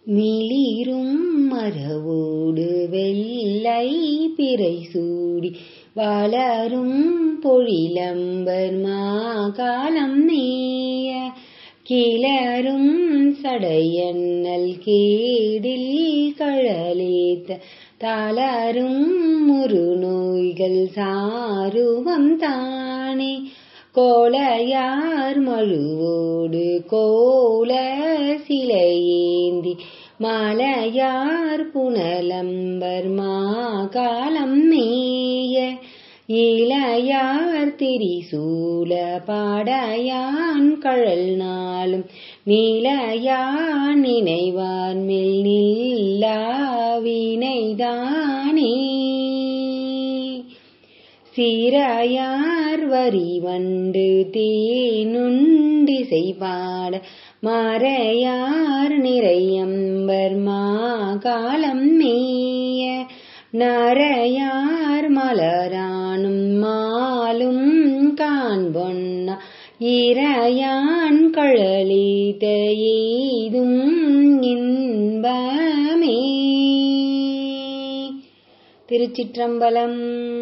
மிளிரும் மரவோடு வெள்ளை பிறை சூடி வளரும் பொழிலம்பர் மாகாலம் நேய கிளரும் சடையண்ணல் கேடில் கழலேத்த தளரும் முருநோய்கள் சாருவம் தானே கோளையார் மழுவோடு கோல சிலையேந்தி மலையார் புனலம்பர் மாகாலம் மேய இளையார் திரிசூல பாடையான் கழல் நாளும் நிலையான் நினைவான் மேல் நில்லாவினைதானே சீராயார் வரி வண்டு தேனுண்டிசை பாட மறையார் நிறையம்பர் மாகாலம் மேய நரையார் மலரானும் மாலும் காண்பொன்னா இறையான் கழலித எய்தும் இன்பமே திருச்சிற்றம்பலம்